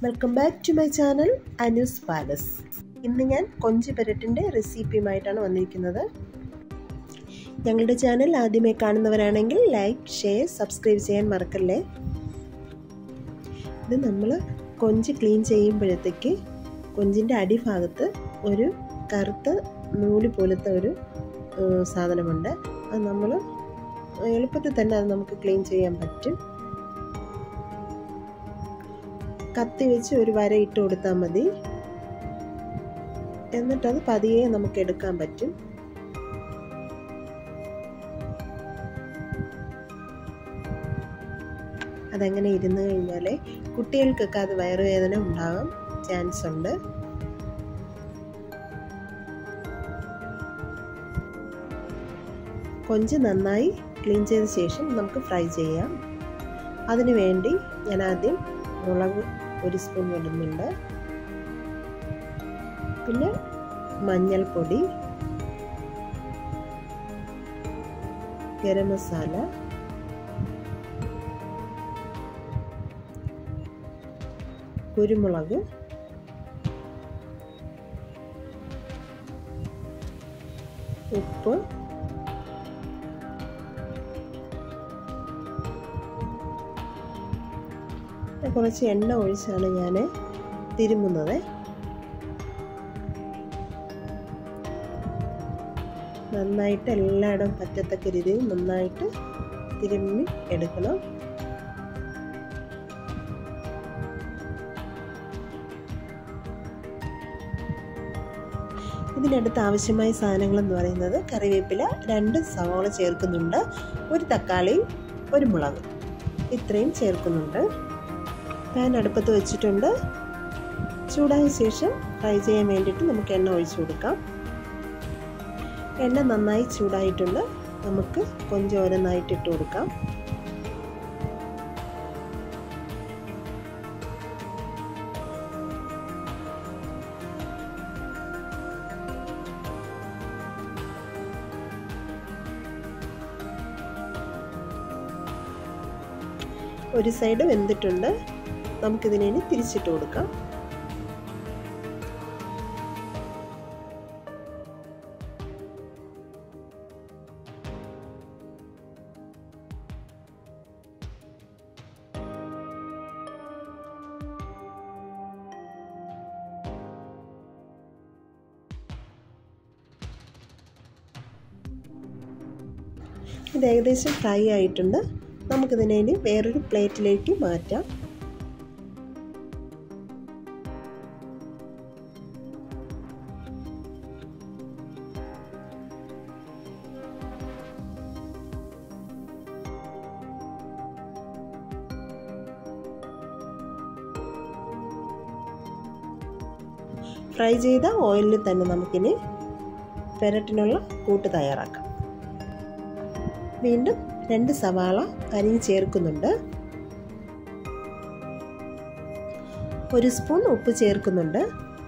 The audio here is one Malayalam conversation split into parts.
welcome back to my channel Anoos palace ഇന്ന് ഞാൻ കൊഞ്ച് പെരട്ടിൻ്റെ റെസിപ്പിയുമായിട്ടാണ് വന്നിരിക്കുന്നത് ഞങ്ങളുടെ ചാനൽ ആദ്യമേ കാണുന്നവരാണെങ്കിൽ ലൈക്ക് ഷെയർ സബ്സ്ക്രൈബ് ചെയ്യാൻ മറക്കല്ലേ ഇത് നമ്മൾ കൊഞ്ച് ക്ലീൻ ചെയ്യുമ്പോഴത്തേക്ക് കൊഞ്ചിൻ്റെ അടിഭാഗത്ത് ഒരു കറുത്ത നൂല് പോലത്തെ ഒരു സാധനമുണ്ട് അത് നമ്മൾ എളുപ്പത്തിൽ തന്നെ അത് നമുക്ക് ക്ലീൻ ചെയ്യാൻ പറ്റും കത്തി വെച്ച് ഒരു വര ഇട്ട് കൊടുത്താൽ മതി എന്നിട്ടത് പതിയെ നമുക്ക് എടുക്കാൻ പറ്റും അതങ്ങനെ ഇരുന്ന് കഴിഞ്ഞാൽ കുട്ടികൾക്കൊക്കെ അത് വയറുവേദന ഉണ്ടാകാൻ ചാൻസ് ഉണ്ട് കൊഞ്ച് നന്നായി ക്ലീൻ ചെയ്ത ശേഷം നമുക്ക് ഫ്രൈ ചെയ്യാം അതിനു വേണ്ടി ഞാൻ ആദ്യം മുളക് ഒരു സ്പൂൺ ഇടുന്നുണ്ട് പിന്നെ മഞ്ഞൾപ്പൊടി ഗരം മസാല കുരുമുളക് ഉപ്പ് കുറച്ച് എണ്ണ ഒഴിച്ചാണ് ഞാൻ തിരുമുന്നത് നന്നായിട്ട് എല്ലായിടം പറ്റത്തക്ക രീതിയിൽ നന്നായിട്ട് തിരുമ്മി എടുക്കണം ഇതിനടുത്ത് ആവശ്യമായ സാധനങ്ങൾ എന്ന് പറയുന്നത് കറിവേപ്പില രണ്ട് സവാള ചേർക്കുന്നുണ്ട് ഒരു തക്കാളി ഒരു മുളക് ഇത്രയും ചേർക്കുന്നുണ്ട് പാൻ അടുപ്പത്ത് വെച്ചിട്ടുണ്ട് ചൂടായ ശേഷം ഫ്രൈ ചെയ്യാൻ വേണ്ടിയിട്ട് നമുക്ക് എണ്ണ ഒഴിച്ചു കൊടുക്കാം എണ്ണ നന്നായി ചൂടായിട്ടുണ്ട് നമുക്ക് കൊഞ്ച് ഓരോന്നായിട്ട് ഇട്ട് കൊടുക്കാം ഒരു സൈഡ് വെന്തിട്ടുണ്ട് നമുക്കിതിനെ തിരിച്ചിട്ട് കൊടുക്കാം ഇത് ഏകദേശം ഫ്രൈ ആയിട്ടുണ്ട് നമുക്കിതിനെ വേറൊരു പ്ലേറ്റിലേക്ക് മാറ്റാം ഫ്രൈ ചെയ്ത ഓയിലിൽ തന്നെ നമുക്കിനി പെരട്ടിനുള്ള കൂട്ട് തയ്യാറാക്കാം വീണ്ടും രണ്ട് സവാള അരിഞ്ഞ് ചേർക്കുന്നുണ്ട് ഒരു സ്പൂൺ ഉപ്പ് ചേർക്കുന്നുണ്ട്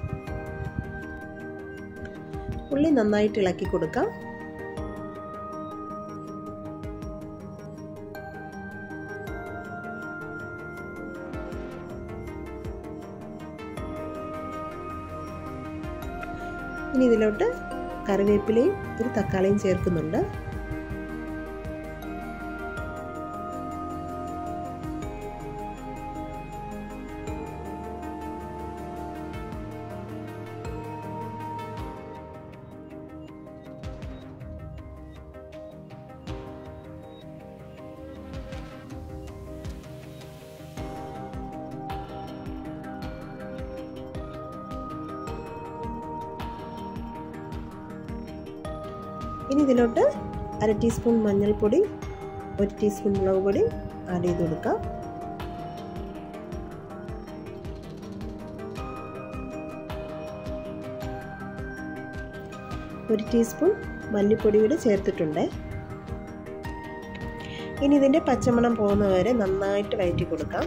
ഉള്ളി നന്നായിട്ട് ഇളക്കി കൊടുക്കാം ഇനി ഇതിലോട്ട് കറിവേപ്പിലയും ഒരു തക്കാളിയും ചേർക്കുന്നുണ്ട് ഇനി ഇതിലോട്ട് അര ടീസ്പൂൺ മഞ്ഞൾപ്പൊടി ഒരു ടീസ്പൂൺ മുളക് പൊടി ആഡ് ചെയ്ത് കൊടുക്കാം ഒരു ടീസ്പൂൺ മല്ലിപ്പൊടി കൂടി ചേർത്തിട്ടുണ്ട് ഇനി ഇതിൻ്റെ പച്ചമണം പോകുന്നവരെ നന്നായിട്ട് വയറ്റി കൊടുക്കാം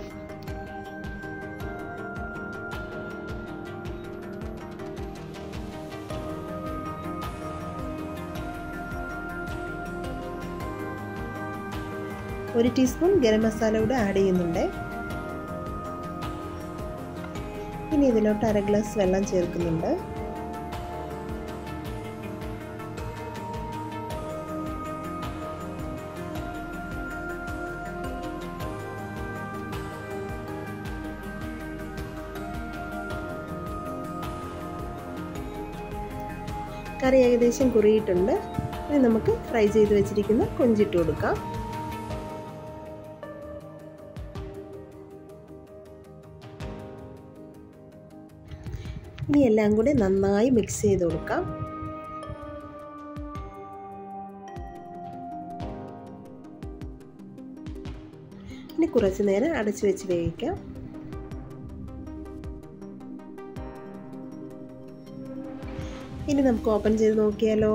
ഒരു ടീസ്പൂൺ ഗരം മസാല കൂടെ ആഡ് ചെയ്യുന്നുണ്ട് ഇനി ഇതിലോട്ട് അര ഗ്ലാസ് വെള്ളം ചേർക്കുന്നുണ്ട് കറി ഏകദേശം കുറിയിട്ടുണ്ട് ഇനി നമുക്ക് ഫ്രൈ ചെയ്ത് വെച്ചിരിക്കുന്ന കൊഞ്ചിട്ട് കൊടുക്കാം ഇനി എല്ലാം കൂടി നന്നായി മിക്സ് ചെയ്ത് കൊടുക്കാം ഇനി കുറച്ച് നേരം അടച്ചു വെച്ച് വേവിക്കാം ഇനി നമുക്ക് ഓപ്പൺ ചെയ്ത് നോക്കിയാലോ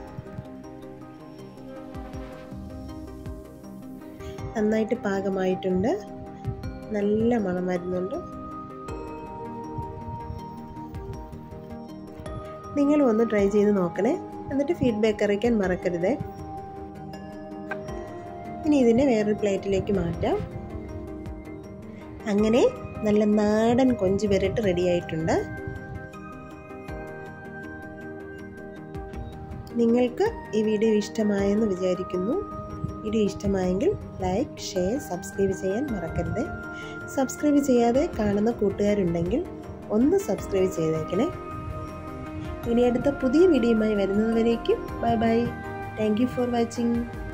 നന്നായിട്ട് പാകമായിട്ടുണ്ട് നല്ല മണം വരുന്നുണ്ട് നിങ്ങൾ ഒന്ന് ട്രൈ ചെയ്ത് നോക്കണേ എന്നിട്ട് ഫീഡ്ബാക്ക് അറിയിക്കാൻ മറക്കരുതേ ഇനി ഇതിനെ വേറൊരു പ്ലേറ്റിലേക്ക് മാറ്റാം അങ്ങനെ നല്ല നാടൻ കൊഞ്ച് പെരട്ട് റെഡി ആയിട്ടുണ്ട് നിങ്ങൾക്ക് ഈ വീഡിയോ ഇഷ്ടമായെന്ന് വിചാരിക്കുന്നു വീഡിയോ ഇഷ്ടമായെങ്കിൽ ലൈക്ക് ഷെയർ സബ്സ്ക്രൈബ് ചെയ്യാൻ മറക്കരുത് സബ്സ്ക്രൈബ് ചെയ്യാതെ കാണുന്ന കൂട്ടുകാരുണ്ടെങ്കിൽ ഒന്ന് സബ്സ്ക്രൈബ് ചെയ്തേക്കണേ ഇനി അടുത്ത പുതിയ വീഡിയോയുമായി വരുന്നതുവരേക്കും bye bye thank you for watching